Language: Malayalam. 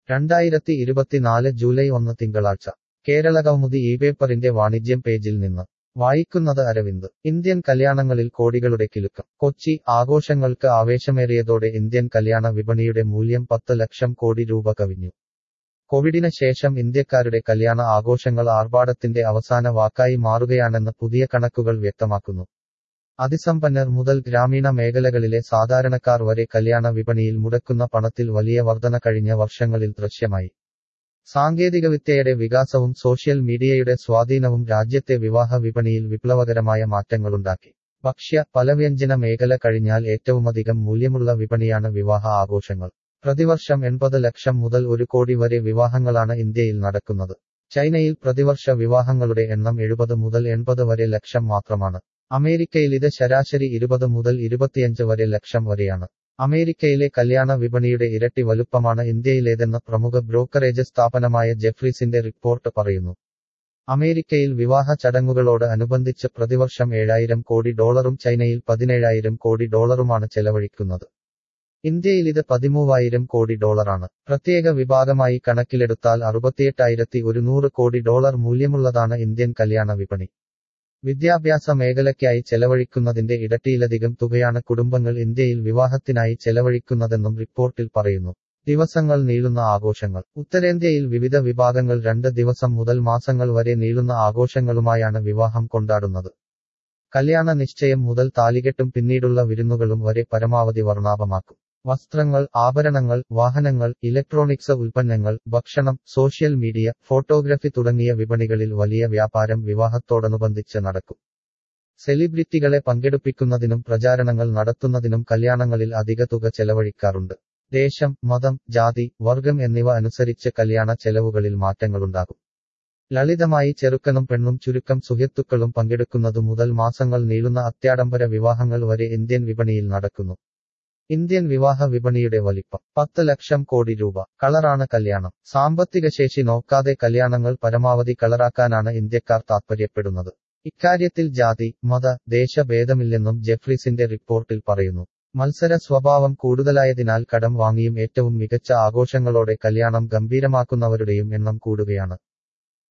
രണ്ടായിരത്തി ഇരുപത്തിനാല് ജൂലൈ ഒന്ന് തിങ്കളാഴ്ച കേരളകൗമുദി ഈ പേപ്പറിന്റെ വാണിജ്യം പേജിൽ നിന്ന് വായിക്കുന്നത് അരവിന്ദ് ഇന്ത്യൻ കല്യാണങ്ങളിൽ കോടികളുടെ കിലുക്കം കൊച്ചി ആഘോഷങ്ങൾക്ക് ആവേശമേറിയതോടെ ഇന്ത്യൻ കല്യാണ വിപണിയുടെ മൂല്യം പത്ത് ലക്ഷം കോടി രൂപ കവിഞ്ഞു കോവിഡിന് ശേഷം ഇന്ത്യക്കാരുടെ കല്യാണ ആഘോഷങ്ങൾ ആർഭാടത്തിന്റെ അവസാന വാക്കായി മാറുകയാണെന്ന് പുതിയ കണക്കുകൾ വ്യക്തമാക്കുന്നു അതിസമ്പന്നർ മുതൽ ഗ്രാമീണ മേഖലകളിലെ സാധാരണക്കാർ വരെ കല്യാണ വിപണിയിൽ മുടക്കുന്ന പണത്തിൽ വലിയ വർധന കഴിഞ്ഞ വർഷങ്ങളിൽ ദൃശ്യമായി സാങ്കേതികവിദ്യയുടെ വികാസവും സോഷ്യൽ മീഡിയയുടെ സ്വാധീനവും രാജ്യത്തെ വിവാഹ വിപണിയിൽ വിപ്ലവകരമായ മാറ്റങ്ങളുണ്ടാക്കി ഭക്ഷ്യ പലവ്യഞ്ജന മേഖല കഴിഞ്ഞാൽ ഏറ്റവുമധികം മൂല്യമുള്ള വിപണിയാണ് വിവാഹ ആഘോഷങ്ങൾ പ്രതിവർഷം എൺപത് ലക്ഷം മുതൽ ഒരു കോടി വരെ വിവാഹങ്ങളാണ് ഇന്ത്യയിൽ നടക്കുന്നത് ചൈനയിൽ പ്രതിവർഷ വിവാഹങ്ങളുടെ എണ്ണം എഴുപത് മുതൽ എൺപത് വരെ ലക്ഷം മാത്രമാണ് അമേരിക്കയിൽ ഇത് ശരാശരി ഇരുപത് മുതൽ ഇരുപത്തിയഞ്ച് വരെ ലക്ഷം വരെയാണ് അമേരിക്കയിലെ കല്യാണ വിപണിയുടെ ഇരട്ടി വലുപ്പമാണ് ഇന്ത്യയിലേതെന്ന് പ്രമുഖ ബ്രോക്കറേജ് സ്ഥാപനമായ ജെഫ്രീസിന്റെ റിപ്പോർട്ട് പറയുന്നു അമേരിക്കയിൽ വിവാഹ ചടങ്ങുകളോട് അനുബന്ധിച്ച് പ്രതിവർഷം ഏഴായിരം കോടി ഡോളറും ചൈനയിൽ പതിനേഴായിരം കോടി ഡോളറുമാണ് ചെലവഴിക്കുന്നത് ഇന്ത്യയിൽ ഇത് പതിമൂവായിരം കോടി ഡോളറാണ് പ്രത്യേക വിഭാഗമായി കണക്കിലെടുത്താൽ അറുപത്തിയെട്ടായിരത്തി ഒരുന്നൂറ് കോടി ഡോളർ മൂല്യമുള്ളതാണ് ഇന്ത്യൻ കല്യാണ വിപണി വിദ്യാഭ്യാസ മേഖലയ്ക്കായി ചെലവഴിക്കുന്നതിന്റെ ഇരട്ടിയിലധികം തുകയാണ് കുടുംബങ്ങൾ ഇന്ത്യയിൽ വിവാഹത്തിനായി ചെലവഴിക്കുന്നതെന്നും റിപ്പോർട്ടിൽ പറയുന്നു ദിവസങ്ങൾ നീളുന്ന ആഘോഷങ്ങൾ ഉത്തരേന്ത്യയിൽ വിവിധ വിഭാഗങ്ങൾ രണ്ട് ദിവസം മുതൽ മാസങ്ങൾ വരെ നീളുന്ന ആഘോഷങ്ങളുമായാണ് വിവാഹം കൊണ്ടാടുന്നത് കല്യാണ നിശ്ചയം മുതൽ താലികെട്ടും പിന്നീടുള്ള വിരുന്നുകളും വരെ പരമാവധി വർണ്ണാഭമാക്കും വസ്ത്രങ്ങൾ ആഭരണങ്ങൾ വാഹനങ്ങൾ ഇലക്ട്രോണിക്സ് ഉൽപ്പന്നങ്ങൾ ഭക്ഷണം സോഷ്യൽ മീഡിയ ഫോട്ടോഗ്രഫി തുടങ്ങിയ വിപണികളിൽ വലിയ വ്യാപാരം വിവാഹത്തോടനുബന്ധിച്ച് നടക്കും സെലിബ്രിറ്റികളെ പങ്കെടുപ്പിക്കുന്നതിനും പ്രചാരണങ്ങൾ നടത്തുന്നതിനും കല്യാണങ്ങളിൽ അധിക തുക ചെലവഴിക്കാറുണ്ട് ദേശം മതം ജാതി വർഗം എന്നിവ അനുസരിച്ച് കല്യാണ ചെലവുകളിൽ മാറ്റങ്ങളുണ്ടാകും ലളിതമായി ചെറുക്കനും പെണ്ണും ചുരുക്കം സുഹൃത്തുക്കളും പങ്കെടുക്കുന്നതു മുതൽ മാസങ്ങൾ നീളുന്ന അത്യാഡംബര വിവാഹങ്ങൾ വരെ ഇന്ത്യൻ വിപണിയിൽ നടക്കുന്നു ഇന്ത്യൻ വിവാഹ വിപണിയുടെ വലിപ്പം പത്ത് ലക്ഷം കോടി രൂപ കളറാണ് കല്യാണം സാമ്പത്തിക ശേഷി നോക്കാതെ കല്യാണങ്ങൾ പരമാവധി കളറാക്കാനാണ് ഇന്ത്യക്കാർ താൽപ്പര്യപ്പെടുന്നത് ഇക്കാര്യത്തിൽ ജാതി മത ദേശഭേദമില്ലെന്നും ജെഫ്രീസിന്റെ റിപ്പോർട്ടിൽ പറയുന്നു മത്സര സ്വഭാവം കൂടുതലായതിനാൽ കടം വാങ്ങിയും ഏറ്റവും മികച്ച ആഘോഷങ്ങളോടെ കല്യാണം ഗംഭീരമാക്കുന്നവരുടെയും എണ്ണം കൂടുകയാണ്